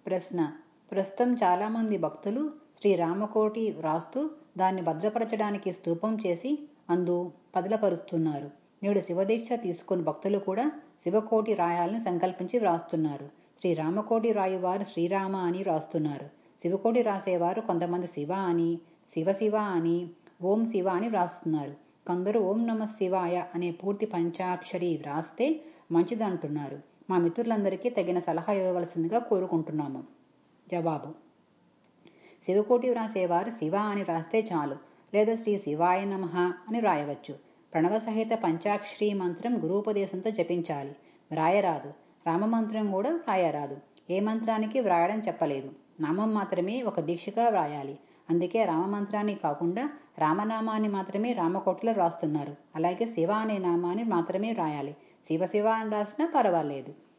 ప్రశ్న ప్రస్తుతం చాలామంది భక్తులు శ్రీరామకోటి వ్రాస్తూ దాన్ని భద్రపరచడానికి స్తూపం చేసి అందు పదిలపరుస్తున్నారు నేడు శివదీక్ష తీసుకుని భక్తులు కూడా శివకోటి రాయాలని సంకల్పించి వ్రాస్తున్నారు శ్రీరామకోటి రాయువారు శ్రీరామ అని వ్రాస్తున్నారు శివకోటి రాసేవారు కొంతమంది శివ అని శివ శివ అని ఓం శివ అని వ్రాస్తున్నారు కొందరు ఓం నమ శివాయ అనే పూర్తి పంచాక్షరి వ్రాస్తే మంచిదంటున్నారు మా మిత్రులందరికీ తగిన సలహా ఇవ్వవలసిందిగా కోరుకుంటున్నాము జవాబు శివకోటి వ్రాసేవారు శివ అని రాస్తే చాలు లేదా శ్రీ శివాయ నమ అని రాయవచ్చు ప్రణవ సహిత పంచాక్షరి మంత్రం గురూపదేశంతో జపించాలి వ్రాయరాదు రామమంత్రం కూడా వ్రాయరాదు ఏ మంత్రానికి వ్రాయడం చెప్పలేదు నామం మాత్రమే ఒక దీక్షగా వ్రాయాలి అందుకే రామమంత్రాన్ని కాకుండా రామనామాన్ని మాత్రమే రామకోటలో రాస్తున్నారు అలాగే శివ అనే నామాన్ని మాత్రమే రాయాలి శివ శివ అని రాసినా పర్వాలేదు